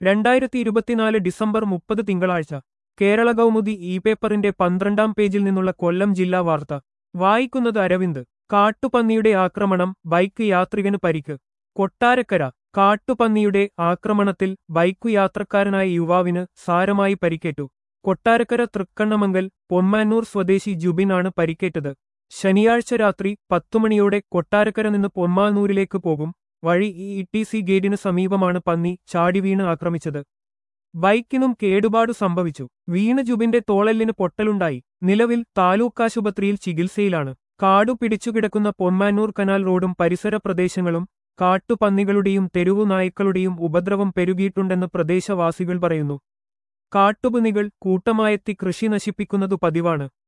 രണ്ടായിരത്തി ഇരുപത്തിനാല് ഡിസംബർ മുപ്പത് തിങ്കളാഴ്ച കേരള കൗമുദി ഇ പേപ്പറിന്റെ പന്ത്രണ്ടാം പേജിൽ നിന്നുള്ള കൊല്ലം ജില്ലാ വാർത്ത വായിക്കുന്നത് അരവിന്ദ് കാട്ടുപന്നിയുടെ ആക്രമണം ബൈക്ക് യാത്രികന് പരിക്ക് കൊട്ടാരക്കര കാട്ടുപന്നിയുടെ ആക്രമണത്തിൽ ബൈക്കു യാത്രക്കാരനായ യുവാവിന് സാരമായി പരിക്കേറ്റു കൊട്ടാരക്കര തൃക്കണ്ണമംഗൽ പൊന്മാനൂർ സ്വദേശി ജുബിനാണ് പരിക്കേറ്റത് ശനിയാഴ്ച രാത്രി പത്തുമണിയോടെ കൊട്ടാരക്കര നിന്ന് പൊന്മാനൂരിലേക്ക് പോകും വഴി ഈ ഇ ടി സി ഗേറ്റിന് സമീപമാണ് പന്നി ചാടി വീണ് ആക്രമിച്ചത് ബൈക്കിനും കേടുപാടു സംഭവിച്ചു വീണ് ജുബിന്റെ തോളെല്ലിന് പൊട്ടലുണ്ടായി നിലവിൽ താലൂക്കാശുപത്രിയിൽ ചികിത്സയിലാണ് കാടു പിടിച്ചുകിടക്കുന്ന പൊന്മാനൂർ കനാൽ റോഡും പരിസര പ്രദേശങ്ങളും കാട്ടുപന്നികളുടെയും തെരുവു നായ്ക്കളുടെയും ഉപദ്രവം പെരുകിയിട്ടുണ്ടെന്ന് പ്രദേശവാസികൾ പറയുന്നു കാട്ടുപന്നികൾ കൂട്ടമായെത്തി കൃഷി നശിപ്പിക്കുന്നതു പതിവാണ്